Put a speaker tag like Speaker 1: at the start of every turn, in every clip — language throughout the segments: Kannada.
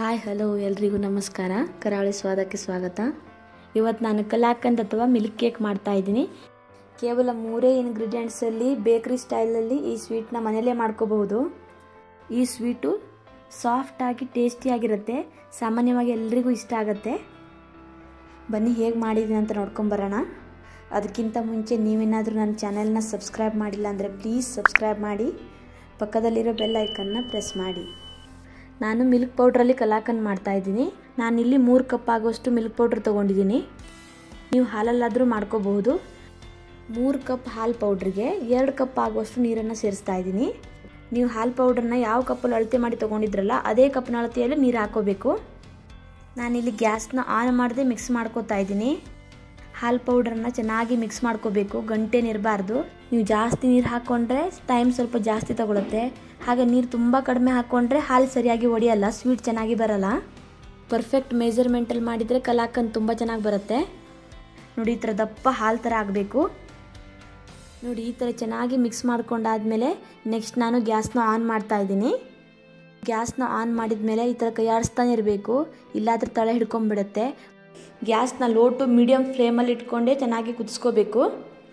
Speaker 1: ಹಾಯ್ ಹಲೋ ಎಲ್ರಿಗೂ ನಮಸ್ಕಾರ ಕರಾವಳಿ ಸ್ವಾದಕ್ಕೆ ಸ್ವಾಗತ ಇವತ್ತು ನಾನು ಕಲಾಕಂದ್ ಅಥವಾ ಮಿಲ್ಕ್ ಕೇಕ್ ಮಾಡ್ತಾ ಇದ್ದೀನಿ ಕೇವಲ ಮೂರೇ ಇಂಗ್ರೀಡಿಯೆಂಟ್ಸಲ್ಲಿ ಬೇಕ್ರಿ ಸ್ಟೈಲಲ್ಲಿ ಈ ಸ್ವೀಟ್ನ ಮನೆಯಲ್ಲೇ ಮಾಡ್ಕೋಬಹುದು ಈ ಸ್ವೀಟು ಸಾಫ್ಟಾಗಿ ಟೇಸ್ಟಿಯಾಗಿರುತ್ತೆ ಸಾಮಾನ್ಯವಾಗಿ ಎಲ್ರಿಗೂ ಇಷ್ಟ ಆಗುತ್ತೆ ಬನ್ನಿ ಹೇಗೆ ಮಾಡಿದ್ದೀನಿ ಅಂತ ನೋಡ್ಕೊಂಬರೋಣ ಅದಕ್ಕಿಂತ ಮುಂಚೆ ನೀವೇನಾದರೂ ನನ್ನ ಚಾನೆಲ್ನ ಸಬ್ಸ್ಕ್ರೈಬ್ ಮಾಡಿಲ್ಲ ಅಂದರೆ ಪ್ಲೀಸ್ ಸಬ್ಸ್ಕ್ರೈಬ್ ಮಾಡಿ ಪಕ್ಕದಲ್ಲಿರೋ ಬೆಲ್ ಐಕನ್ನ ಪ್ರೆಸ್ ಮಾಡಿ ನಾನು ಮಿಲ್ಕ್ ಪೌಡ್ರಲ್ಲಿ ಕಲಾಕಂದ್ ಮಾಡ್ತಾಯಿದ್ದೀನಿ ನಾನಿಲ್ಲಿ ಮೂರು ಕಪ್ ಆಗೋಷ್ಟು ಮಿಲ್ಕ್ ಪೌಡ್ರ್ ತೊಗೊಂಡಿದ್ದೀನಿ ನೀವು ಹಾಲಲ್ಲಾದರೂ ಮಾಡ್ಕೋಬಹುದು ಮೂರು ಕಪ್ ಹಾಲು ಪೌಡ್ರಿಗೆ ಎರಡು ಕಪ್ ಆಗುವಷ್ಟು ನೀರನ್ನು ಸೇರಿಸ್ತಾ ಇದ್ದೀನಿ ನೀವು ಹಾಲು ಪೌಡ್ರನ್ನ ಯಾವ ಕಪ್ಪಲ್ಲಿ ಅಳತೆ ಮಾಡಿ ತೊಗೊಂಡಿದ್ರಲ್ಲ ಅದೇ ಕಪ್ನ ಅಳತೆಯಲ್ಲಿ ನೀರು ಹಾಕೋಬೇಕು ನಾನಿಲ್ಲಿ ಗ್ಯಾಸ್ನ ಆನ್ ಮಾಡದೆ ಮಿಕ್ಸ್ ಮಾಡ್ಕೋತಾ ಇದ್ದೀನಿ ಹಾಲು ಪೌಡ್ರನ್ನ ಚೆನ್ನಾಗಿ ಮಿಕ್ಸ್ ಮಾಡ್ಕೋಬೇಕು ಗಂಟೆನಿರಬಾರ್ದು ನೀವು ಜಾಸ್ತಿ ನೀರು ಹಾಕ್ಕೊಂಡ್ರೆ ಟೈಮ್ ಸ್ವಲ್ಪ ಜಾಸ್ತಿ ತಗೊಳುತ್ತೆ ಹಾಗೆ ನೀರು ತುಂಬ ಕಡಿಮೆ ಹಾಕ್ಕೊಂಡ್ರೆ ಹಾಲು ಸರಿಯಾಗಿ ಒಡೆಯಲ್ಲ ಸ್ವೀಟ್ ಚೆನ್ನಾಗಿ ಬರಲ್ಲ ಪರ್ಫೆಕ್ಟ್ ಮೆಜರ್ಮೆಂಟಲ್ಲಿ ಮಾಡಿದರೆ ಕಲಾಕಂದ್ ತುಂಬ ಚೆನ್ನಾಗಿ ಬರುತ್ತೆ ನೋಡಿ ಈ ಥರ ದಪ್ಪ ಹಾಲು ಥರ ಆಗಬೇಕು ನೋಡಿ ಈ ಥರ ಚೆನ್ನಾಗಿ ಮಿಕ್ಸ್ ಮಾಡ್ಕೊಂಡಾದ್ಮೇಲೆ ನೆಕ್ಸ್ಟ್ ನಾನು ಗ್ಯಾಸ್ನ ಆನ್ ಮಾಡ್ತಾ ಇದ್ದೀನಿ ಗ್ಯಾಸ್ನ ಆನ್ ಮಾಡಿದ ಮೇಲೆ ಈ ಥರ ಕೈಯಾಡಿಸ್ತಾನೆ ಇರಬೇಕು ಇಲ್ಲಾದ್ರೆ ತಳೆ ಹಿಡ್ಕೊಂಡ್ಬಿಡುತ್ತೆ ಗ್ಯಾಸ್ನ ಲೋ ಟು ಮೀಡಿಯಮ್ ಫ್ಲೇಮಲ್ಲಿ ಇಟ್ಕೊಂಡೇ ಚೆನ್ನಾಗಿ ಕುದಿಸ್ಕೋಬೇಕು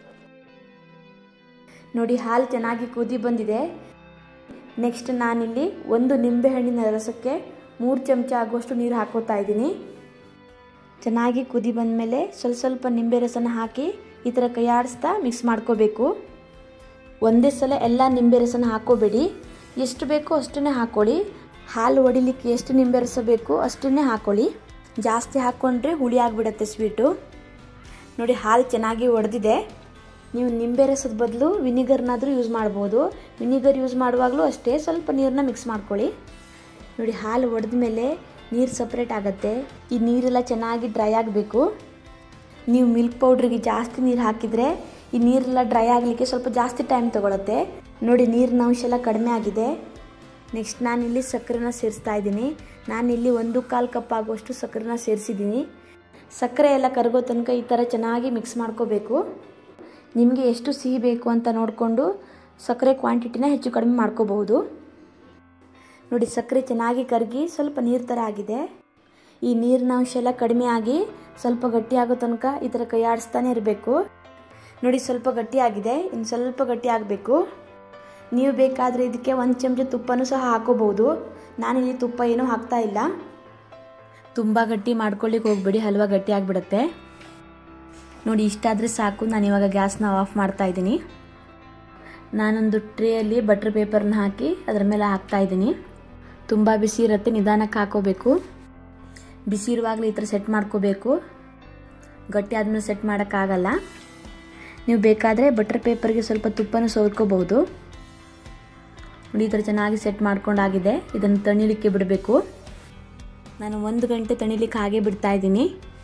Speaker 1: ನೋಡಿ ಹಾಲು ಚೆನ್ನಾಗಿ ಕುದಿ ಬಂದಿದೆ ನೆಕ್ಸ್ಟ್ ನಾನಿಲ್ಲಿ ಒಂದು ನಿಂಬೆಹಣ್ಣಿನ ರಸಕ್ಕೆ ಮೂರು ಚಮಚ ಆಗುವಷ್ಟು ನೀರು ಹಾಕೋತಾ ಇದ್ದೀನಿ ಚೆನ್ನಾಗಿ ಕುದಿ ಬಂದಮೇಲೆ ಸ್ವಲ್ಪ ಸ್ವಲ್ಪ ನಿಂಬೆ ರಸನ ಹಾಕಿ ಈ ಥರ ಕೈಯಾಡಿಸ್ತಾ ಮಿಕ್ಸ್ ಮಾಡ್ಕೋಬೇಕು ಒಂದೇ ಸಲ ಎಲ್ಲ ನಿಂಬೆ ರಸನ ಹಾಕೋಬೇಡಿ ಎಷ್ಟು ಬೇಕೋ ಅಷ್ಟನ್ನೇ ಹಾಕ್ಕೊಳ್ಳಿ ಹಾಲು ಹೊಡಿಲಿಕ್ಕೆ ಎಷ್ಟು ನಿಂಬೆ ರಸ ಬೇಕು ಅಷ್ಟನ್ನೇ ಹಾಕ್ಕೊಳ್ಳಿ ಜಾಸ್ತಿ ಹಾಕ್ಕೊಂಡ್ರೆ ಹುಳಿ ಆಗಿಬಿಡತ್ತೆ ಸ್ವೀಟು ನೋಡಿ ಹಾಲು ಚೆನ್ನಾಗಿ ಒಡೆದಿದೆ ನೀವು ನಿಂಬೆ ರಸದ ಬದಲು ವಿನಿಗರ್ನಾದರೂ ಯೂಸ್ ಮಾಡ್ಬೋದು ವಿನಿಗರ್ ಯೂಸ್ ಮಾಡುವಾಗಲೂ ಅಷ್ಟೇ ಸ್ವಲ್ಪ ನೀರನ್ನ ಮಿಕ್ಸ್ ಮಾಡ್ಕೊಳ್ಳಿ ನೋಡಿ ಹಾಲು ಒಡೆದ ಮೇಲೆ ನೀರು ಸಪ್ರೇಟ್ ಆಗುತ್ತೆ ಈ ನೀರೆಲ್ಲ ಚೆನ್ನಾಗಿ ಡ್ರೈ ಆಗಬೇಕು ನೀವು ಮಿಲ್ಕ್ ಪೌಡ್ರಿಗೆ ಜಾಸ್ತಿ ನೀರು ಹಾಕಿದರೆ ಈ ನೀರೆಲ್ಲ ಡ್ರೈ ಆಗಲಿಕ್ಕೆ ಸ್ವಲ್ಪ ಜಾಸ್ತಿ ಟೈಮ್ ತೊಗೊಳುತ್ತೆ ನೋಡಿ ನೀರಿನ ಅಂಶ ಎಲ್ಲ ಕಡಿಮೆ ಆಗಿದೆ ನೆಕ್ಸ್ಟ್ ನಾನಿಲ್ಲಿ ಸಕ್ಕರೆನ ಸೇರಿಸ್ತಾ ಇದ್ದೀನಿ ನಾನಿಲ್ಲಿ ಒಂದು ಕಾಲು ಕಪ್ ಆಗುವಷ್ಟು ಸಕ್ಕರೆನ ಸೇರಿಸಿದ್ದೀನಿ ಸಕ್ಕರೆ ಎಲ್ಲ ಕರಗೋ ತನಕ ಈ ಥರ ಚೆನ್ನಾಗಿ ಮಿಕ್ಸ್ ಮಾಡ್ಕೋಬೇಕು ನಿಮಗೆ ಎಷ್ಟು ಸಿಹಿ ಬೇಕು ಅಂತ ನೋಡಿಕೊಂಡು ಸಕ್ಕರೆ ಕ್ವಾಂಟಿಟಿನ ಹೆಚ್ಚು ಕಡಿಮೆ ಮಾಡ್ಕೋಬಹುದು ನೋಡಿ ಸಕ್ಕರೆ ಚೆನ್ನಾಗಿ ಕರಗಿ ಸ್ವಲ್ಪ ನೀರು ಥರ ಆಗಿದೆ ಈ ನೀರಿನ ಅಂಶ ಎಲ್ಲ ಕಡಿಮೆ ಆಗಿ ಸ್ವಲ್ಪ ಗಟ್ಟಿ ಆಗೋ ತನಕ ಈ ಥರ ಕೈ ಆಡಿಸ್ತಾನೆ ಇರಬೇಕು ನೋಡಿ ಸ್ವಲ್ಪ ಗಟ್ಟಿ ಆಗಿದೆ ಇನ್ನು ಸ್ವಲ್ಪ ಗಟ್ಟಿ ಆಗಬೇಕು ನೀವು ಬೇಕಾದರೆ ಇದಕ್ಕೆ ಒಂದು ಚಮಚ ತುಪ್ಪನೂ ಸಹ ಹಾಕೋಬಹುದು ನಾನಿಲ್ಲಿ ತುಪ್ಪ ಏನೂ ಹಾಕ್ತಾ ಇಲ್ಲ ತುಂಬ ಗಟ್ಟಿ ಮಾಡ್ಕೊಳ್ಳಿಕ್ಕೆ ಹೋಗ್ಬೇಡಿ ಹಲ್ವಾ ಗಟ್ಟಿ ಆಗಿಬಿಡುತ್ತೆ ನೋಡಿ ಇಷ್ಟಾದರೆ ಸಾಕು ನಾನು ಇವಾಗ ಗ್ಯಾಸ್ನ ಆಫ್ ಮಾಡ್ತಾ ಇದ್ದೀನಿ ನಾನೊಂದು ಟ್ರೇಯಲ್ಲಿ ಬಟರ್ ಪೇಪರ್ನ ಹಾಕಿ ಅದರ ಮೇಲೆ ಹಾಕ್ತಾ ಇದ್ದೀನಿ ತುಂಬ ಬಿಸಿ ಇರುತ್ತೆ ನಿಧಾನಕ್ಕೆ ಹಾಕೋಬೇಕು ಬಿಸಿ ಇರುವಾಗಲೇ ಈ ಥರ ಸೆಟ್ ಮಾಡ್ಕೋಬೇಕು ಗಟ್ಟಿ ಆದಮೇಲೆ ಸೆಟ್ ಮಾಡೋಕ್ಕಾಗಲ್ಲ ನೀವು ಬೇಕಾದರೆ ಬಟರ್ ಪೇಪರ್ಗೆ ಸ್ವಲ್ಪ ತುಪ್ಪನೂ ಸೋದ್ಕೋಬಹುದು ನೋಡಿ ಈ ಥರ ಚೆನ್ನಾಗಿ ಸೆಟ್ ಮಾಡ್ಕೊಂಡಾಗಿದೆ ಇದನ್ನು ತಣಿಲಿಕ್ಕೆ ಬಿಡಬೇಕು ನಾನು ಒಂದು ಗಂಟೆ ತಣಿಲಿಕ್ಕೆ ಹಾಗೆ ಬಿಡ್ತಾ ಇದ್ದೀನಿ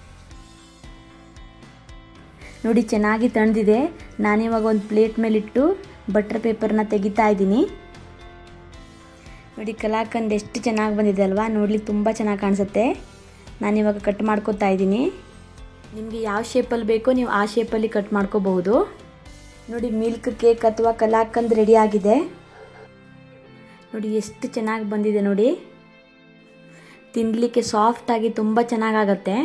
Speaker 1: ನೋಡಿ ಚೆನ್ನಾಗಿ ತಣಿದಿದೆ ನಾನಿವಾಗ ಒಂದು ಪ್ಲೇಟ್ ಮೇಲಿಟ್ಟು ಬಟರ್ ಪೇಪರ್ನ ತೆಗಿತಾ ಇದ್ದೀನಿ ನೋಡಿ ಕಲಾಕಂದ್ ಎಷ್ಟು ಚೆನ್ನಾಗಿ ಬಂದಿದೆ ಅಲ್ವಾ ನೋಡ್ಲಿಕ್ಕೆ ತುಂಬ ಚೆನ್ನಾಗಿ ಕಾಣಿಸುತ್ತೆ ನಾನಿವಾಗ ಕಟ್ ಮಾಡ್ಕೋತಾ ಇದ್ದೀನಿ ನಿಮಗೆ ಯಾವ ಶೇಪಲ್ಲಿ ಬೇಕೋ ನೀವು ಆ ಶೇಪಲ್ಲಿ ಕಟ್ ಮಾಡ್ಕೋಬಹುದು ನೋಡಿ ಮಿಲ್ಕ್ ಕೇಕ್ ಅಥವಾ ಕಲಾಕಂದ್ ರೆಡಿ ಆಗಿದೆ ನೋಡಿ ಎಷ್ಟು ಚೆನ್ನಾಗಿ ಬಂದಿದೆ ನೋಡಿ ತಿನ್ನಲಿಕ್ಕೆ ಸಾಫ್ಟಾಗಿ ತುಂಬ ಚೆನ್ನಾಗಾಗತ್ತೆ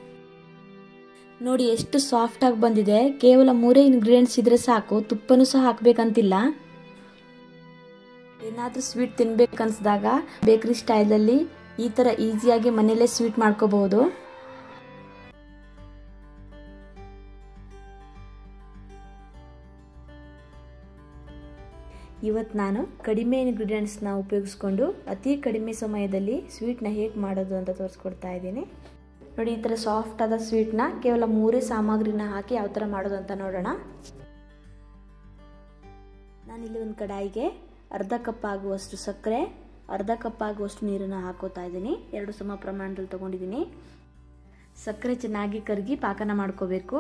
Speaker 1: ನೋಡಿ ಎಷ್ಟು ಸಾಫ್ಟಾಗಿ ಬಂದಿದೆ ಕೇವಲ ಮೂರೇ ಇಂಗ್ರೀಡಿಯೆಂಟ್ಸ್ ಇದ್ರೆ ಸಾಕು ತುಪ್ಪನೂ ಸಹ ಹಾಕಬೇಕಂತಿಲ್ಲ ಏನಾದರೂ ಸ್ವೀಟ್ ತಿನ್ಬೇಕನ್ಸಿದಾಗ ಬೇಕ್ರಿ ಸ್ಟೈಲಲ್ಲಿ ಈ ಥರ ಈಸಿಯಾಗಿ ಮನೆಯಲ್ಲೇ ಸ್ವೀಟ್ ಮಾಡ್ಕೋಬಹುದು ಇವತ್ತು ನಾನು ಕಡಿಮೆ ಇಂಗ್ರೀಡಿಯೆಂಟ್ಸ್ನ ಉಪಯೋಗಿಸ್ಕೊಂಡು ಅತಿ ಕಡಿಮೆ ಸಮಯದಲ್ಲಿ ಸ್ವೀಟ್ನ ಹೇಗೆ ಮಾಡೋದು ಅಂತ ತೋರಿಸ್ಕೊಡ್ತಾ ಇದ್ದೀನಿ ನೋಡಿ ಈ ಥರ ಸಾಫ್ಟ್ ಆದ ಸ್ವೀಟ್ನ ಕೇವಲ ಮೂರೇ ಸಾಮಗ್ರಿನ ಹಾಕಿ ಯಾವ ಥರ ಮಾಡೋದು ಅಂತ ನೋಡೋಣ ನಾನಿಲ್ಲಿ ಒಂದು ಕಡಾಯಿಗೆ ಅರ್ಧ ಕಪ್ ಆಗುವಷ್ಟು ಸಕ್ಕರೆ ಅರ್ಧ ಕಪ್ ಆಗುವಷ್ಟು ನೀರನ್ನು ಹಾಕೋತಾ ಇದ್ದೀನಿ ಎರಡು ಸಮ ಪ್ರಮಾಣದಲ್ಲಿ ತೊಗೊಂಡಿದ್ದೀನಿ ಸಕ್ಕರೆ ಚೆನ್ನಾಗಿ ಕರಗಿ ಪಾಕನ ಮಾಡ್ಕೋಬೇಕು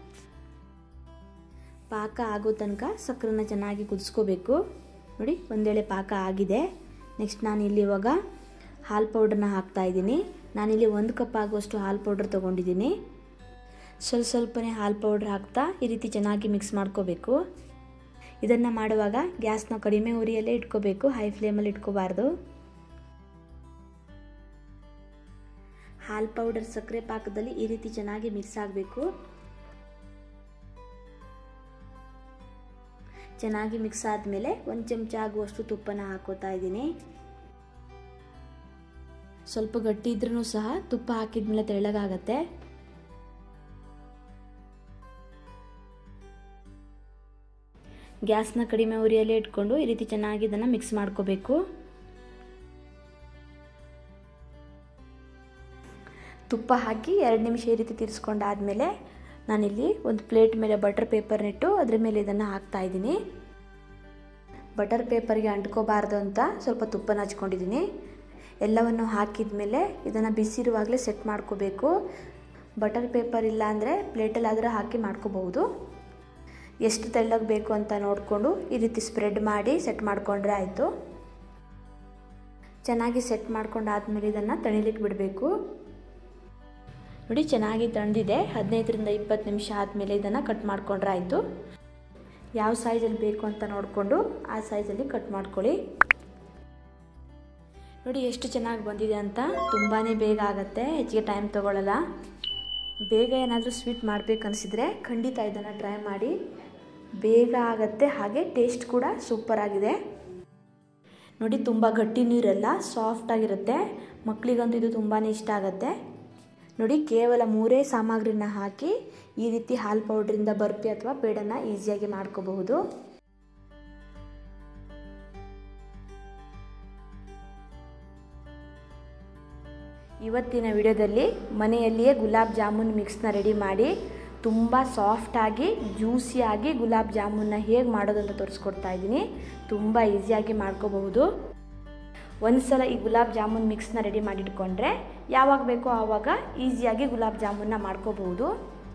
Speaker 1: ಪಾಕ ಆಗೋ ತನಕ ಸಕ್ಕರೆನ ಚೆನ್ನಾಗಿ ಕುದಿಸ್ಕೋಬೇಕು ನೋಡಿ ಒಂದೇಳೆ ಪಾಕ ಆಗಿದೆ ನೆಕ್ಸ್ಟ್ ನಾನು ಇಲ್ಲಿ ಇವಾಗ ಹಾಲು ಪೌಡ್ರನ್ನ ಹಾಕ್ತಾ ಇದ್ದೀನಿ ನಾನಿಲ್ಲಿ ಒಂದು ಕಪ್ ಆಗುವಷ್ಟು ಹಾಲು ಪೌಡ್ರ್ ತೊಗೊಂಡಿದ್ದೀನಿ ಸ್ವಲ್ಪ ಸ್ವಲ್ಪನೇ ಹಾಲು ಪೌಡ್ರ್ ಹಾಕ್ತಾ ಈ ರೀತಿ ಚೆನ್ನಾಗಿ ಮಿಕ್ಸ್ ಮಾಡ್ಕೋಬೇಕು ಇದನ್ನು ಮಾಡುವಾಗ ಗ್ಯಾಸ್ನ ಕಡಿಮೆ ಉರಿಯಲ್ಲೇ ಇಟ್ಕೋಬೇಕು ಹೈ ಫ್ಲೇಮಲ್ಲಿ ಇಟ್ಕೋಬಾರ್ದು ಹಾಲು ಪೌಡರ್ ಸಕ್ಕರೆ ಪಾಕದಲ್ಲಿ ಈ ರೀತಿ ಚೆನ್ನಾಗಿ ಮಿಕ್ಸ್ ಆಗಬೇಕು ಚೆನ್ನಾಗಿ ಮಿಕ್ಸ್ ಆದಮೇಲೆ ಒಂದು ಚಮಚ ಆಗುವಷ್ಟು ತುಪ್ಪನ ಹಾಕೋತಾ ಇದ್ದೀನಿ ಸ್ವಲ್ಪ ಗಟ್ಟಿ ಇದ್ರೂ ಸಹ ತುಪ್ಪ ಹಾಕಿದ್ಮೇಲೆ ತೆಳ್ಳಗಾಗತ್ತೆ ಗ್ಯಾಸ್ನ ಕಡಿಮೆ ಉರಿಯಲ್ಲೇ ಇಟ್ಕೊಂಡು ಈ ರೀತಿ ಚೆನ್ನಾಗಿ ಇದನ್ನು ಮಿಕ್ಸ್ ಮಾಡ್ಕೋಬೇಕು ತುಪ್ಪ ಹಾಕಿ ಎರಡು ನಿಮಿಷ ಈ ರೀತಿ ತಿರ್ಸ್ಕೊಂಡಾದಮೇಲೆ ನಾನಿಲ್ಲಿ ಒಂದು ಪ್ಲೇಟ್ ಮೇಲೆ ಬಟರ್ ಪೇಪರ್ನಿಟ್ಟು ಅದ್ರ ಮೇಲೆ ಇದನ್ನು ಹಾಕ್ತಾ ಇದ್ದೀನಿ ಬಟರ್ ಪೇಪರ್ಗೆ ಅಂಟ್ಕೋಬಾರ್ದು ಅಂತ ಸ್ವಲ್ಪ ತುಪ್ಪನ ಹಚ್ಕೊಂಡಿದ್ದೀನಿ ಎಲ್ಲವನ್ನು ಹಾಕಿದ ಮೇಲೆ ಇದನ್ನು ಬಿಸಿರುವಾಗಲೇ ಸೆಟ್ ಮಾಡ್ಕೋಬೇಕು ಬಟರ್ ಪೇಪರ್ ಇಲ್ಲ ಅಂದರೆ ಪ್ಲೇಟಲ್ಲಾದರೂ ಹಾಕಿ ಮಾಡ್ಕೋಬಹುದು ಎಷ್ಟು ತೆಳ್ಳಗೆ ಬೇಕು ಅಂತ ನೋಡಿಕೊಂಡು ಈ ರೀತಿ ಸ್ಪ್ರೆಡ್ ಮಾಡಿ ಸೆಟ್ ಮಾಡಿಕೊಂಡ್ರೆ ಆಯಿತು ಚೆನ್ನಾಗಿ ಸೆಟ್ ಮಾಡ್ಕೊಂಡಾದ್ಮೇಲೆ ಇದನ್ನು ತಣಿಲಿಕ್ಕೆ ಬಿಡಬೇಕು ನೋಡಿ ಚೆನ್ನಾಗಿ ತಣಿದಿದೆ ಹದಿನೈದರಿಂದ ಇಪ್ಪತ್ತು ನಿಮಿಷ ಆದಮೇಲೆ ಇದನ್ನು ಕಟ್ ಮಾಡಿಕೊಂಡ್ರೆ ಆಯಿತು ಯಾವ ಸೈಜಲ್ಲಿ ಬೇಕು ಅಂತ ನೋಡಿಕೊಂಡು ಆ ಸೈಜಲ್ಲಿ ಕಟ್ ಮಾಡ್ಕೊಳ್ಳಿ ನೋಡಿ ಎಷ್ಟು ಚೆನ್ನಾಗಿ ಬಂದಿದೆ ಅಂತ ತುಂಬಾ ಬೇಗ ಆಗುತ್ತೆ ಹೆಚ್ಚಿಗೆ ಟೈಮ್ ತೊಗೊಳ್ಳಲ್ಲ ಬೇಗ ಏನಾದರೂ ಸ್ವೀಟ್ ಮಾಡಬೇಕನ್ಸಿದ್ರೆ ಖಂಡಿತ ಇದನ್ನು ಟ್ರೈ ಮಾಡಿ ಬೇಗ ಆಗುತ್ತೆ ಹಾಗೆ ಟೇಸ್ಟ್ ಕೂಡ ಸೂಪರ್ ಆಗಿದೆ ನೋಡಿ ತುಂಬ ಗಟ್ಟಿ ನೀರೆಲ್ಲ ಸಾಫ್ಟಾಗಿರುತ್ತೆ ಮಕ್ಕಳಿಗಂತೂ ಇದು ತುಂಬಾ ಇಷ್ಟ ಆಗುತ್ತೆ ನೋಡಿ ಕೇವಲ ಮೂರೇ ಸಾಮಗ್ರಿನ ಹಾಕಿ ಈ ರೀತಿ ಹಾಲು ಪೌಡ್ರಿಂದ ಬರ್ಫಿ ಅಥವಾ ಪೇಡನ್ನು ಈಸಿಯಾಗಿ ಮಾಡ್ಕೋಬಹುದು ಇವತ್ತಿನ ವಿಡಿಯೋದಲ್ಲಿ ಮನೆಯಲ್ಲಿಯೇ ಗುಲಾಬ್ ಜಾಮೂನ್ ಮಿಕ್ಸ್ನ ರೆಡಿ ಮಾಡಿ ತುಂಬ ಸಾಫ್ಟಾಗಿ ಜ್ಯೂಸಿಯಾಗಿ ಗುಲಾಬ್ ಜಾಮೂನ್ನ ಹೇಗೆ ಮಾಡೋದು ಅಂತ ತೋರಿಸ್ಕೊಡ್ತಾ ಇದ್ದೀನಿ ತುಂಬ ಈಸಿಯಾಗಿ ಮಾಡ್ಕೋಬಹುದು ಒಂದು ಸಲ ಈ ಗುಲಾಬ್ ಜಾಮೂನ್ ಮಿಕ್ಸ್ನ ರೆಡಿ ಮಾಡಿಟ್ಕೊಂಡ್ರೆ ಯಾವಾಗ ಬೇಕೋ ಆವಾಗ ಈಸಿಯಾಗಿ ಗುಲಾಬ್ ಜಾಮೂನ್ನ ಮಾಡ್ಕೋಬಹುದು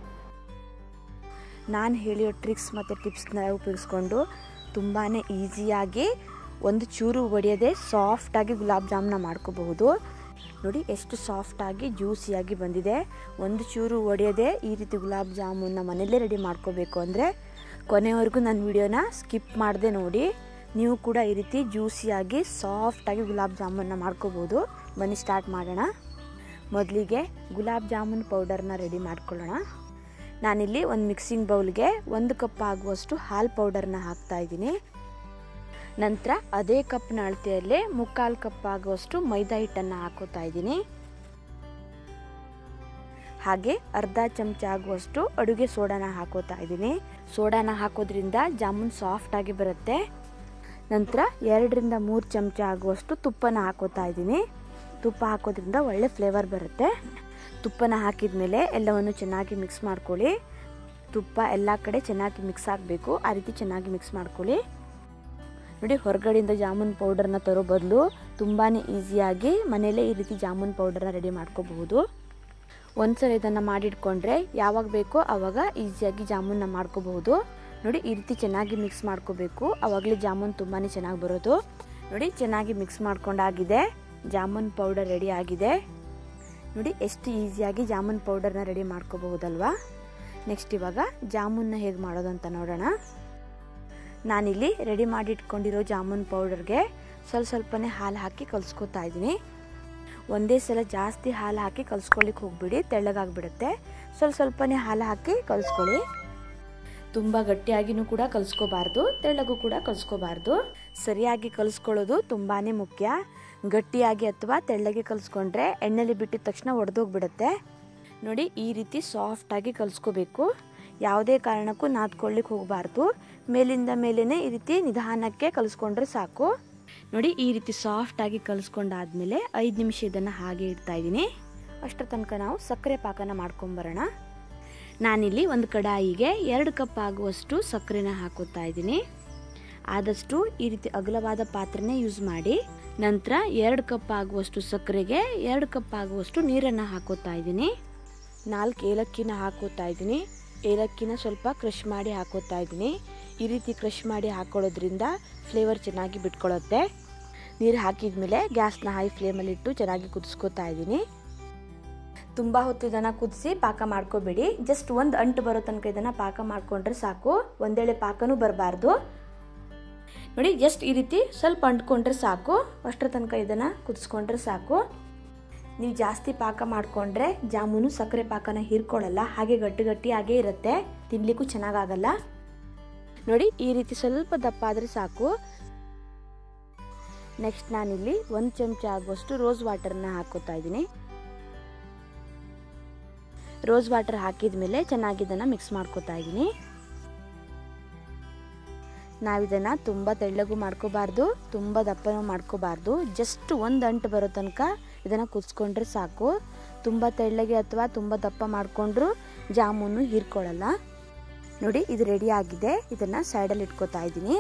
Speaker 1: ನಾನು ಹೇಳಿರೋ ಟ್ರಿಕ್ಸ್ ಮತ್ತು ಟಿಪ್ಸ್ನ ಉಪಯೋಗಿಸ್ಕೊಂಡು ತುಂಬಾ ಈಸಿಯಾಗಿ ಒಂದು ಚೂರು ಒಡೆಯದೆ ಸಾಫ್ಟಾಗಿ ಗುಲಾಬ್ ಜಾಮೂನ ಮಾಡ್ಕೋಬಹುದು ನೋಡಿ ಎಷ್ಟು ಸಾಫ್ಟಾಗಿ ಜ್ಯೂಸಿಯಾಗಿ ಬಂದಿದೆ ಒಂದು ಚೂರು ಒಡೆಯದೆ ಈ ರೀತಿ ಗುಲಾಬ್ ಜಾಮೂನ್ನ ಮನೆಯಲ್ಲೇ ರೆಡಿ ಮಾಡ್ಕೋಬೇಕು ಅಂದರೆ ಕೊನೆವರೆಗೂ ನನ್ನ ವಿಡಿಯೋನ ಸ್ಕಿಪ್ ಮಾಡದೆ ನೋಡಿ ನೀವು ಕೂಡ ಈ ರೀತಿ ಜ್ಯೂಸಿಯಾಗಿ ಸಾಫ್ಟಾಗಿ ಗುಲಾಬ್ ಜಾಮೂನ್ನ ಮಾಡ್ಕೋಬೋದು ಬನ್ನಿ ಸ್ಟಾರ್ಟ್ ಮಾಡೋಣ ಮೊದಲಿಗೆ ಗುಲಾಬ್ ಜಾಮೂನ್ ಪೌಡರ್ನ ರೆಡಿ ಮಾಡ್ಕೊಳ್ಳೋಣ ನಾನಿಲ್ಲಿ ಒಂದು ಮಿಕ್ಸಿಂಗ್ ಬೌಲ್ಗೆ ಒಂದು ಕಪ್ ಆಗುವಷ್ಟು ಹಾಲು ಪೌಡರ್ನ ಹಾಕ್ತಾ ಇದ್ದೀನಿ ನಂತರ ಅದೇ ಕಪ್ನ ಅಳತೆಯಲ್ಲೇ ಮುಕ್ಕಾಲು ಕಪ್ ಆಗುವಷ್ಟು ಮೈದಾ ಹಿಟ್ಟನ್ನು ಹಾಕೋತಾ ಇದ್ದೀನಿ ಹಾಗೆ ಅರ್ಧ ಚಮಚ ಆಗುವಷ್ಟು ಅಡುಗೆ ಸೋಡಾನ ಹಾಕೋತಾ ಇದ್ದೀನಿ ಸೋಡಾನ ಹಾಕೋದ್ರಿಂದ ಜಾಮೂನ್ ಸಾಫ್ಟಾಗಿ ಬರುತ್ತೆ ನಂತರ ಎರಡರಿಂದ ಮೂರು ಚಮಚ ಆಗುವಷ್ಟು ತುಪ್ಪನ ಹಾಕೋತಾ ಇದ್ದೀನಿ ತುಪ್ಪ ಹಾಕೋದ್ರಿಂದ ಒಳ್ಳೆ ಫ್ಲೇವರ್ ಬರುತ್ತೆ ತುಪ್ಪನ ಹಾಕಿದ ಮೇಲೆ ಎಲ್ಲವನ್ನು ಚೆನ್ನಾಗಿ ಮಿಕ್ಸ್ ಮಾಡ್ಕೊಳ್ಳಿ ತುಪ್ಪ ಎಲ್ಲ ಕಡೆ ಚೆನ್ನಾಗಿ ಮಿಕ್ಸ್ ಆಗಬೇಕು ಆ ರೀತಿ ಚೆನ್ನಾಗಿ ಮಿಕ್ಸ್ ಮಾಡ್ಕೊಳ್ಳಿ ನೋಡಿ ಹೊರಗಡೆಯಿಂದ ಜಾಮೂನ್ ಪೌಡರ್ನ ತರೋ ಬದಲು ತುಂಬಾ ಈಸಿಯಾಗಿ ಮನೆಯಲ್ಲೇ ಈ ರೀತಿ ಜಾಮೂನ್ ಪೌಡರ್ನ ರೆಡಿ ಮಾಡ್ಕೋಬಹುದು ಒಂದ್ಸಲ ಇದನ್ನು ಮಾಡಿಟ್ಕೊಂಡ್ರೆ ಯಾವಾಗ ಬೇಕೋ ಆವಾಗ ಈಸಿಯಾಗಿ ಜಾಮೂನ್ನ ಮಾಡ್ಕೋಬಹುದು ನೋಡಿ ಈ ರೀತಿ ಚೆನ್ನಾಗಿ ಮಿಕ್ಸ್ ಮಾಡ್ಕೋಬೇಕು ಆವಾಗಲೇ ಜಾಮೂನ್ ತುಂಬಾ ಚೆನ್ನಾಗಿ ಬರೋದು ನೋಡಿ ಚೆನ್ನಾಗಿ ಮಿಕ್ಸ್ ಮಾಡ್ಕೊಂಡಾಗಿದೆ ಜಾಮೂನ್ ಪೌಡರ್ ರೆಡಿ ಆಗಿದೆ ನೋಡಿ ಎಷ್ಟು ಈಸಿಯಾಗಿ ಜಾಮೂನ್ ಪೌಡರ್ನ ರೆಡಿ ಮಾಡ್ಕೋಬಹುದಲ್ವಾ ನೆಕ್ಸ್ಟ್ ಇವಾಗ ಜಾಮೂನ್ನ ಹೇಗೆ ಮಾಡೋದು ಅಂತ ನೋಡೋಣ ನಾನಿಲ್ಲಿ ರೆಡಿ ಮಾಡಿಟ್ಕೊಂಡಿರೋ ಜಾಮೂನ್ ಪೌಡರ್ಗೆ ಸ್ವಲ್ಪ ಸ್ವಲ್ಪನೇ ಹಾಲು ಹಾಕಿ ಕಲಿಸ್ಕೊತಾ ಇದ್ದೀನಿ ಒಂದೇ ಸಲ ಜಾಸ್ತಿ ಹಾಲು ಹಾಕಿ ಕಲಿಸ್ಕೊಳ್ಳಿಕ್ಕೆ ಹೋಗ್ಬಿಡಿ ತೆಳ್ಳಗಾಗ್ಬಿಡುತ್ತೆ ಸ್ವಲ್ಪ ಸ್ವಲ್ಪನೇ ಹಾಲು ಹಾಕಿ ಕಲಿಸ್ಕೊಳ್ಳಿ ತುಂಬ ಗಟ್ಟಿಯಾಗಿನೂ ಕೂಡ ಕಲಿಸ್ಕೋಬಾರ್ದು ತೆಳ್ಳಗೂ ಕೂಡ ಕಲಿಸ್ಕೋಬಾರ್ದು ಸರಿಯಾಗಿ ಕಲಿಸ್ಕೊಳ್ಳೋದು ತುಂಬಾ ಮುಖ್ಯ ಗಟ್ಟಿಯಾಗಿ ಅಥವಾ ತೆಳ್ಳಗೆ ಕಲಿಸ್ಕೊಂಡ್ರೆ ಎಣ್ಣೆಲಿ ಬಿಟ್ಟಿದ ತಕ್ಷಣ ಒಡೆದೋಗ್ಬಿಡುತ್ತೆ ನೋಡಿ ಈ ರೀತಿ ಸಾಫ್ಟಾಗಿ ಕಲಿಸ್ಕೋಬೇಕು ಯಾವುದೇ ಕಾರಣಕ್ಕೂ ನಾದ್ಕೊಳ್ಳಿಕ್ಕೆ ಹೋಗಬಾರ್ದು ಮೇಲಿಂದ ಮೇಲೇ ಈ ರೀತಿ ನಿಧಾನಕ್ಕೆ ಕಲಿಸ್ಕೊಂಡ್ರೆ ಸಾಕು ನೋಡಿ ಈ ರೀತಿ ಸಾಫ್ಟಾಗಿ ಕಲಿಸ್ಕೊಂಡಾದ್ಮೇಲೆ ಐದು ನಿಮಿಷ ಇದನ್ನು ಹಾಗೆ ಇಡ್ತಾ ಇದ್ದೀನಿ ಅಷ್ಟರ ತನಕ ನಾವು ಸಕ್ಕರೆ ಪಾಕನ ಮಾಡ್ಕೊಂಬರೋಣ ನಾನಿಲ್ಲಿ ಒಂದು ಕಡಾಯಿಗೆ ಎರಡು ಕಪ್ ಆಗುವಷ್ಟು ಸಕ್ಕರೆನ ಹಾಕೋತಾ ಇದ್ದೀನಿ ಆದಷ್ಟು ಈ ರೀತಿ ಅಗಲವಾದ ಪಾತ್ರೆನೇ ಯೂಸ್ ಮಾಡಿ ನಂತರ ಎರಡು ಕಪ್ ಆಗುವಷ್ಟು ಸಕ್ಕರೆಗೆ ಎರಡು ಕಪ್ ಆಗುವಷ್ಟು ನೀರನ್ನು ಹಾಕೋತಾ ಇದ್ದೀನಿ ನಾಲ್ಕು ಏಲಕ್ಕಿನ ಹಾಕೋತಾ ಇದ್ದೀನಿ ಏಲಕ್ಕಿನ ಸ್ವಲ್ಪ ಕ್ರಷ್ ಮಾಡಿ ಹಾಕೋತಾ ಇದ್ದೀನಿ ಈ ರೀತಿ ಕ್ರಷ್ ಮಾಡಿ ಹಾಕೊಳ್ಳೋದ್ರಿಂದ ಫ್ಲೇವರ್ ಚೆನ್ನಾಗಿ ಬಿಟ್ಕೊಳ್ಳುತ್ತೆ ನೀರು ಹಾಕಿದ ಮೇಲೆ ಗ್ಯಾಸ್ನ ಹೈ ಫ್ಲೇಮಲ್ಲಿಟ್ಟು ಚೆನ್ನಾಗಿ ಕುದಿಸ್ಕೋತಾ ಇದ್ದೀನಿ ತುಂಬ ಹೊತ್ತು ಇದನ್ನು ಕುದಿಸಿ ಪಾಕ ಮಾಡ್ಕೋಬೇಡಿ ಜಸ್ಟ್ ಒಂದು ಅಂಟು ಬರೋ ತನಕ ಇದನ್ನು ಪಾಕ ಮಾಡಿಕೊಂಡ್ರೆ ಸಾಕು ಒಂದೇಳೆ ಪಾಕನೂ ಬರಬಾರ್ದು ನೋಡಿ ಜಸ್ಟ್ ಈ ರೀತಿ ಸ್ವಲ್ಪ ಅಂಟ್ಕೊಂಡ್ರೆ ಸಾಕು ಅಷ್ಟರ ತನಕ ಇದನ್ನು ಕುದಿಸ್ಕೊಂಡ್ರೆ ಸಾಕು ನೀವು ಜಾಸ್ತಿ ಪಾಕ ಮಾಡಿಕೊಂಡ್ರೆ ಜಾಮೂನು ಸಕ್ಕರೆ ಪಾಕನ ಹೀರ್ಕೊಳ್ಳಲ್ಲ ಹಾಗೆ ಗಟ್ಟಿ ಗಟ್ಟಿ ಹಾಗೇ ಇರುತ್ತೆ ತಿನ್ಲಿಕ್ಕೂ ಚೆನ್ನಾಗಾಗಲ್ಲ ನೋಡಿ ಈ ರೀತಿ ಸ್ವಲ್ಪ ದಪ್ಪ ಆದರೆ ಸಾಕು ನೆಕ್ಸ್ಟ್ ನಾನಿಲ್ಲಿ ಒಂದು ಚಮಚ ಆಗುವಷ್ಟು ರೋಸ್ ವಾಟರ್ನ ಹಾಕೋತಾ ಇದ್ದೀನಿ ರೋಸ್ ವಾಟರ್ ಹಾಕಿದ ಮೇಲೆ ಚೆನ್ನಾಗಿ ಇದನ್ನು ಮಿಕ್ಸ್ ಮಾಡ್ಕೋತಾ ಇದ್ದೀನಿ ನಾವಿದನ್ನು ತುಂಬ ತೆಳ್ಳಗೂ ಮಾಡ್ಕೋಬಾರ್ದು ತುಂಬ ದಪ್ಪನೂ ಮಾಡ್ಕೋಬಾರ್ದು ಜಸ್ಟ್ ಒಂದು ಅಂಟು ಬರೋ ತನಕ ಇದನ್ನು ಕುದಿಸ್ಕೊಂಡ್ರೆ ಸಾಕು ತುಂಬ ತೆಳ್ಳಗೆ ಅಥವಾ ತುಂಬ ದಪ್ಪ ಮಾಡಿಕೊಂಡ್ರು ಜಾಮೂನು ಹೀರ್ಕೊಳ್ಳಲ್ಲ ನೋಡಿ ಇದು ರೆಡಿ ಆಗಿದೆ ಇದನ್ನು ಸೈಡಲ್ಲಿ ಇಟ್ಕೋತಾ ಇದ್ದೀನಿ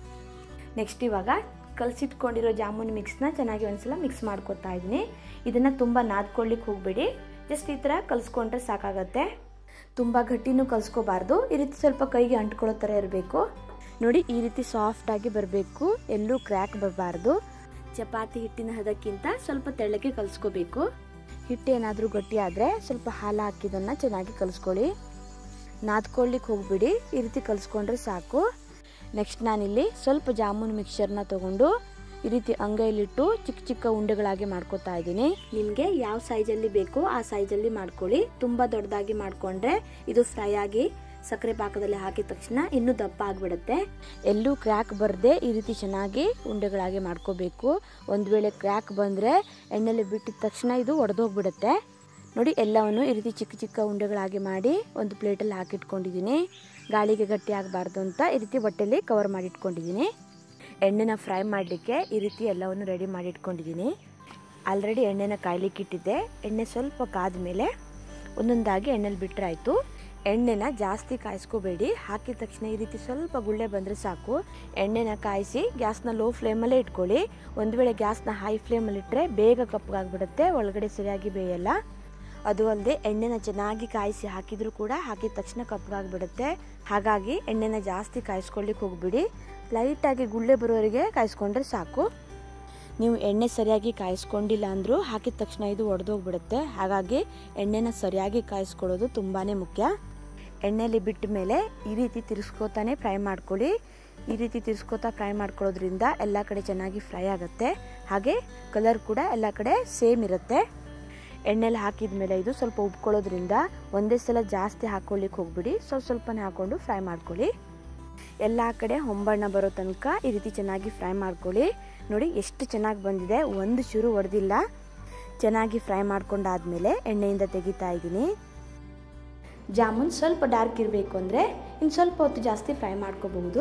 Speaker 1: ನೆಕ್ಸ್ಟ್ ಇವಾಗ ಕಲಸಿಟ್ಕೊಂಡಿರೋ ಜಾಮೂನ್ ಮಿಕ್ಸ್ನ ಚೆನ್ನಾಗಿ ಒಂದ್ಸಲ ಮಿಕ್ಸ್ ಮಾಡ್ಕೊತಾ ಇದ್ದೀನಿ ಇದನ್ನು ತುಂಬ ನಾದ್ಕೊಳ್ಳಿಕ್ಕೆ ಹೋಗಬೇಡಿ ಜಸ್ಟ್ ಈ ಥರ ಕಲಿಸ್ಕೊಂಡ್ರೆ ಸಾಕಾಗತ್ತೆ ತುಂಬ ಗಟ್ಟಿನೂ ಕಲಿಸ್ಕೋಬಾರ್ದು ಈ ರೀತಿ ಸ್ವಲ್ಪ ಕೈಗೆ ಅಂಟ್ಕೊಳ್ಳೋ ಥರ ಇರಬೇಕು ನೋಡಿ ಈ ರೀತಿ ಸಾಫ್ಟಾಗಿ ಬರಬೇಕು ಎಲ್ಲೂ ಕ್ರ್ಯಾಕ್ ಬರಬಾರ್ದು ಚಪಾತಿ ಹಿಟ್ಟಿನ ಹದಕ್ಕಿಂತ ಸ್ವಲ್ಪ ತೆಳ್ಳಗೆ ಕಲಿಸ್ಕೋಬೇಕು ಹಿಟ್ಟು ಏನಾದರೂ ಗಟ್ಟಿ ಆದರೆ ಸ್ವಲ್ಪ ಹಾಲು ಹಾಕಿದನ್ನು ಚೆನ್ನಾಗಿ ಕಲಿಸ್ಕೊಳ್ಳಿ ನಾದ್ಕೊಳ್ಳಿಕ್ಕೆ ಹೋಗ್ಬಿಡಿ ಈ ರೀತಿ ಕಲಿಸ್ಕೊಂಡ್ರೆ ಸಾಕು ನೆಕ್ಸ್ಟ್ ನಾನಿಲ್ಲಿ ಸ್ವಲ್ಪ ಜಾಮೂನ್ ಮಿಕ್ಸರ್ನ ತಗೊಂಡು ಈ ರೀತಿ ಅಂಗೈಲಿಟ್ಟು ಚಿಕ್ಕ ಚಿಕ್ಕ ಉಂಡೆಗಳಾಗಿ ಮಾಡ್ಕೋತಾ ಇದ್ದೀನಿ ನಿಮಗೆ ಯಾವ ಸೈಜಲ್ಲಿ ಬೇಕೋ ಆ ಸೈಜಲ್ಲಿ ಮಾಡ್ಕೊಳ್ಳಿ ತುಂಬ ದೊಡ್ಡದಾಗಿ ಮಾಡಿಕೊಂಡ್ರೆ ಇದು ಫ್ರೈ ಆಗಿ ಸಕ್ಕರೆ ಪಾಕದಲ್ಲಿ ಹಾಕಿದ ತಕ್ಷಣ ಇನ್ನೂ ದಪ್ಪ ಆಗಿಬಿಡುತ್ತೆ ಎಲ್ಲೂ ಕ್ರ್ಯಾಕ್ ಬರದೆ ಈ ರೀತಿ ಚೆನ್ನಾಗಿ ಉಂಡೆಗಳಾಗಿ ಮಾಡ್ಕೋಬೇಕು ಒಂದು ವೇಳೆ ಕ್ರ್ಯಾಕ್ ಬಂದರೆ ಎಣ್ಣೆಲಿ ಬಿಟ್ಟಿದ ತಕ್ಷಣ ಇದು ಒಡೆದೋಗ್ಬಿಡುತ್ತೆ ನೋಡಿ ಎಲ್ಲವನ್ನು ಈ ರೀತಿ ಚಿಕ್ಕ ಚಿಕ್ಕ ಉಂಡೆಗಳಾಗಿ ಮಾಡಿ ಒಂದು ಪ್ಲೇಟಲ್ಲಿ ಹಾಕಿಟ್ಕೊಂಡಿದ್ದೀನಿ ಗಾಳಿಗೆ ಗಟ್ಟಿ ಆಗಬಾರ್ದು ಅಂತ ಈ ರೀತಿ ಬಟ್ಟೆಯಲ್ಲಿ ಕವರ್ ಮಾಡಿ ಇಟ್ಕೊಂಡಿದ್ದೀನಿ ಎಣ್ಣೆನ ಫ್ರೈ ಮಾಡಲಿಕ್ಕೆ ಈ ರೀತಿ ಎಲ್ಲವನ್ನು ರೆಡಿ ಮಾಡಿ ಇಟ್ಕೊಂಡಿದ್ದೀನಿ ಆಲ್ರೆಡಿ ಎಣ್ಣೆನ ಕಾಯ್ಲಿಕ್ಕೆ ಇಟ್ಟಿದ್ದೆ ಎಣ್ಣೆ ಸ್ವಲ್ಪ ಕಾದ ಮೇಲೆ ಒಂದೊಂದಾಗಿ ಎಣ್ಣೆಲಿ ಬಿಟ್ಟರೆ ಆಯಿತು ಎಣ್ಣೆನ ಜಾಸ್ತಿ ಕಾಯಿಸ್ಕೋಬೇಡಿ ಹಾಕಿದ ತಕ್ಷಣ ಈ ರೀತಿ ಸ್ವಲ್ಪ ಗುಳ್ಳೆ ಬಂದರೆ ಸಾಕು ಎಣ್ಣೆನ ಕಾಯಿಸಿ ಗ್ಯಾಸ್ನ ಲೋ ಫ್ಲೇಮಲ್ಲೇ ಇಟ್ಕೊಳ್ಳಿ ಒಂದು ವೇಳೆ ಗ್ಯಾಸ್ನ ಹೈ ಫ್ಲೇಮಲ್ಲಿ ಇಟ್ಟರೆ ಬೇಗ ಕಪ್ಪಗಾಗ್ಬಿಡುತ್ತೆ ಒಳಗಡೆ ಸರಿಯಾಗಿ ಬೇಯಲ್ಲ ಅದು ಅಲ್ಲದೆ ಎಣ್ಣೆನ ಚೆನ್ನಾಗಿ ಕಾಯಿಸಿ ಹಾಕಿದರೂ ಕೂಡ ಹಾಕಿದ ತಕ್ಷಣ ಕಪ್ಪಗಾಗ್ಬಿಡುತ್ತೆ ಹಾಗಾಗಿ ಎಣ್ಣೆನ ಜಾಸ್ತಿ ಕಾಯಿಸ್ಕೊಳ್ಳಿಕ್ಕೆ ಹೋಗ್ಬಿಡಿ ಲೈಟಾಗಿ ಗುಳ್ಳೆ ಬರೋವರೆಗೆ ಕಾಯಿಸ್ಕೊಂಡ್ರೆ ಸಾಕು ನೀವು ಎಣ್ಣೆ ಸರಿಯಾಗಿ ಕಾಯಿಸ್ಕೊಂಡಿಲ್ಲ ಅಂದರೂ ಹಾಕಿದ ತಕ್ಷಣ ಇದು ಒಡೆದೋಗ್ಬಿಡುತ್ತೆ ಹಾಗಾಗಿ ಎಣ್ಣೆನ ಸರಿಯಾಗಿ ಕಾಯಿಸ್ಕೊಳ್ಳೋದು ತುಂಬಾ ಮುಖ್ಯ ಎಣ್ಣೆಯಲ್ಲಿ ಬಿಟ್ಟ ಮೇಲೆ ಈ ರೀತಿ ತಿರ್ಸ್ಕೋತಾನೆ ಫ್ರೈ ಮಾಡ್ಕೊಳ್ಳಿ ಈ ರೀತಿ ತಿರ್ಸ್ಕೋತಾ ಫ್ರೈ ಮಾಡ್ಕೊಳ್ಳೋದ್ರಿಂದ ಎಲ್ಲ ಕಡೆ ಚೆನ್ನಾಗಿ ಫ್ರೈ ಆಗುತ್ತೆ ಹಾಗೆ ಕಲರ್ ಕೂಡ ಎಲ್ಲ ಕಡೆ ಸೇಮ್ ಇರುತ್ತೆ ಎಣ್ಣೆಲಿ ಹಾಕಿದ ಮೇಲೆ ಇದು ಸ್ವಲ್ಪ ಉಬ್ಕೊಳ್ಳೋದ್ರಿಂದ ಒಂದೇ ಸಲ ಜಾಸ್ತಿ ಹಾಕ್ಕೊಳ್ಳಿಕ್ಕೆ ಹೋಗ್ಬಿಡಿ ಸ್ವಲ್ಪ ಸ್ವಲ್ಪನೇ ಹಾಕ್ಕೊಂಡು ಫ್ರೈ ಮಾಡ್ಕೊಳ್ಳಿ ಎಲ್ಲ ಕಡೆ ಹೊಂಬಣ್ಣ ಬರೋ ತನಕ ಈ ರೀತಿ ಚೆನ್ನಾಗಿ ಫ್ರೈ ಮಾಡ್ಕೊಳ್ಳಿ ನೋಡಿ ಎಷ್ಟು ಚೆನ್ನಾಗಿ ಬಂದಿದೆ ಒಂದು ಚೂರು ಒಡೆದಿಲ್ಲ ಚೆನ್ನಾಗಿ ಫ್ರೈ ಮಾಡ್ಕೊಂಡಾದ್ಮೇಲೆ ಎಣ್ಣೆಯಿಂದ ತೆಗಿತಾ ಇದ್ದೀನಿ ಜಾಮೂನ್ ಸ್ವಲ್ಪ ಡಾರ್ಕ್ ಇರಬೇಕು ಅಂದರೆ ಇನ್ನು ಸ್ವಲ್ಪ ಹೊತ್ತು ಜಾಸ್ತಿ ಫ್ರೈ ಮಾಡ್ಕೋಬಹುದು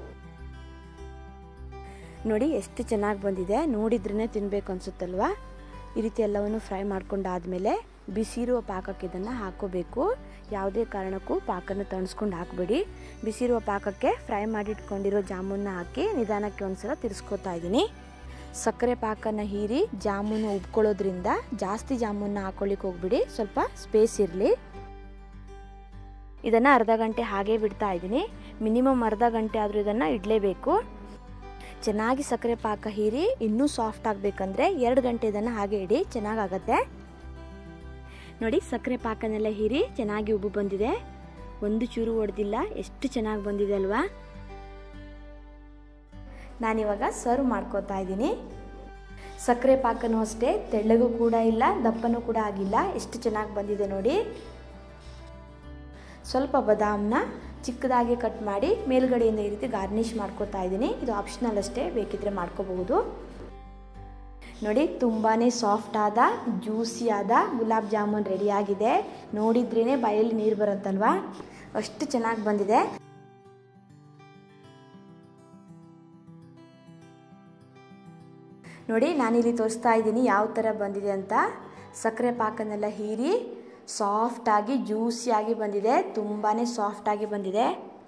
Speaker 1: ನೋಡಿ ಎಷ್ಟು ಚೆನ್ನಾಗಿ ಬಂದಿದೆ ನೋಡಿದ್ರೇ ತಿನ್ನಬೇಕು ಅನ್ಸುತ್ತಲ್ವಾ ಈ ರೀತಿ ಎಲ್ಲವನ್ನು ಫ್ರೈ ಮಾಡ್ಕೊಂಡಾದ್ಮೇಲೆ ಬಿಸಿರುವ ಪಾಕಕ್ಕೆ ಇದನ್ನು ಹಾಕೋಬೇಕು ಯಾವುದೇ ಕಾರಣಕ್ಕೂ ಪಾಕನ್ನು ತಣಿಸ್ಕೊಂಡು ಹಾಕಬೇಡಿ ಬಿಸಿರುವ ಪಾಕಕ್ಕೆ ಫ್ರೈ ಮಾಡಿಟ್ಕೊಂಡಿರೋ ಜಾಮೂನ್ನ ಹಾಕಿ ನಿಧಾನಕ್ಕೆ ಒಂದ್ಸಲ ತಿರ್ಸ್ಕೊತಾ ಇದ್ದೀನಿ ಸಕ್ಕರೆ ಪಾಕನ ಹೀರಿ ಜಾಮೂನು ಉಬ್ಕೊಳ್ಳೋದ್ರಿಂದ ಜಾಸ್ತಿ ಜಾಮೂನ್ನ ಹಾಕೊಳ್ಳಿಕ್ಕೆ ಹೋಗ್ಬಿಡಿ ಸ್ವಲ್ಪ ಸ್ಪೇಸ್ ಇರಲಿ ಇದನ್ನು ಅರ್ಧ ಗಂಟೆ ಹಾಗೇ ಬಿಡ್ತಾ ಇದ್ದೀನಿ ಮಿನಿಮಮ್ ಅರ್ಧ ಗಂಟೆ ಆದರೂ ಇದನ್ನು ಇಡಲೇಬೇಕು ಚೆನ್ನಾಗಿ ಸಕ್ಕರೆ ಪಾಕ ಹೀರಿ ಇನ್ನೂ ಸಾಫ್ಟ್ ಆಗಬೇಕಂದ್ರೆ ಎರಡು ಗಂಟೆ ಇದನ್ನು ಹಾಗೆ ಇಡಿ ಚೆನ್ನಾಗಾಗತ್ತೆ ನೋಡಿ ಸಕ್ಕರೆ ಪಾಕನೆಲ್ಲ ಹೀರಿ ಚೆನ್ನಾಗಿ ಉಬ್ಬು ಬಂದಿದೆ ಒಂದು ಚೂರು ಒಡೆದಿಲ್ಲ ಎಷ್ಟು ಚೆನ್ನಾಗಿ ಬಂದಿದೆ ಅಲ್ವಾ ನಾನಿವಾಗ ಸರ್ವ್ ಮಾಡ್ಕೋತಾ ಇದ್ದೀನಿ ಸಕ್ಕರೆ ಪಾಕನೂ ಅಷ್ಟೇ ತೆಳ್ಳಗೂ ಕೂಡ ಇಲ್ಲ ದಪ್ಪನೂ ಕೂಡ ಆಗಿಲ್ಲ ಎಷ್ಟು ಚೆನ್ನಾಗಿ ಬಂದಿದೆ ನೋಡಿ ಸ್ವಲ್ಪ ಬಾದಾಮನ್ನ ಚಿಕ್ಕದಾಗಿ ಕಟ್ ಮಾಡಿ ಮೇಲ್ಗಡೆಯಿಂದ ಈ ರೀತಿ ಗಾರ್ನಿಷ್ ಮಾಡ್ಕೋತಾ ಇದ್ದೀನಿ ಇದು ಆಪ್ಷನಲ್ ಅಷ್ಟೇ ಬೇಕಿದ್ರೆ ಮಾಡ್ಕೋಬಹುದು ನೋಡಿ ತುಂಬಾ ಸಾಫ್ಟ್ ಆದ ಜ್ಯೂಸಿ ಆದ ಗುಲಾಬ್ ಜಾಮೂನ್ ರೆಡಿ ಆಗಿದೆ ನೋಡಿದ್ರೇ ಬಾಯಲ್ಲಿ ನೀರು ಬರುತ್ತಲ್ವಾ ಅಷ್ಟು ಚೆನ್ನಾಗಿ ಬಂದಿದೆ ನೋಡಿ ನಾನಿಲ್ಲಿ ತೋರಿಸ್ತಾ ಇದ್ದೀನಿ ಯಾವ ಥರ ಬಂದಿದೆ ಅಂತ ಸಕ್ಕರೆ ಪಾಕನೆಲ್ಲ ಹೀರಿ ಸಾಫ್ಟಾಗಿ ಜ್ಯೂಸಿಯಾಗಿ ಬಂದಿದೆ ತುಂಬಾ ಸಾಫ್ಟಾಗಿ ಬಂದಿದೆ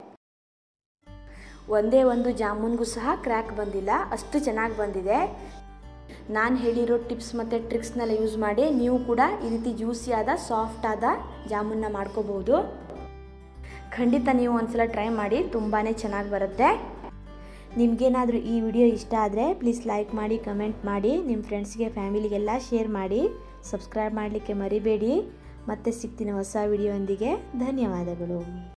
Speaker 1: ಒಂದೇ ಒಂದು ಜಾಮೂನ್ಗೂ ಸಹ ಕ್ರ್ಯಾಕ್ ಬಂದಿಲ್ಲ ಅಷ್ಟು ಚೆನ್ನಾಗಿ ಬಂದಿದೆ ನಾನು ಹೇಳಿರೋ ಟಿಪ್ಸ್ ಮತ್ತು ಟ್ರಿಕ್ಸ್ನೆಲ್ಲ ಯೂಸ್ ಮಾಡಿ ನೀವು ಕೂಡ ಈ ರೀತಿ ಜ್ಯೂಸಿಯಾದ ಸಾಫ್ಟ್ ಆದ ಜಾಮೂನ್ನ ಮಾಡ್ಕೋಬಹುದು ಖಂಡಿತ ನೀವು ಒಂದ್ಸಲ ಟ್ರೈ ಮಾಡಿ ತುಂಬಾ ಚೆನ್ನಾಗಿ ಬರುತ್ತೆ ನಿಮಗೇನಾದರೂ ಈ ವಿಡಿಯೋ ಇಷ್ಟ ಆದರೆ ಪ್ಲೀಸ್ ಲೈಕ್ ಮಾಡಿ ಕಮೆಂಟ್ ಮಾಡಿ ನಿಮ್ಮ ಫ್ರೆಂಡ್ಸ್ಗೆ ಫ್ಯಾಮಿಲಿಗೆಲ್ಲ ಶೇರ್ ಮಾಡಿ ಸಬ್ಸ್ಕ್ರೈಬ್ ಮಾಡಲಿಕ್ಕೆ ಮರಿಬೇಡಿ ಮತ್ತೆ ಸಿಗ್ತೀನಿ ಹೊಸ ವಿಡಿಯೋಂದಿಗೆ ಧನ್ಯವಾದಗಳು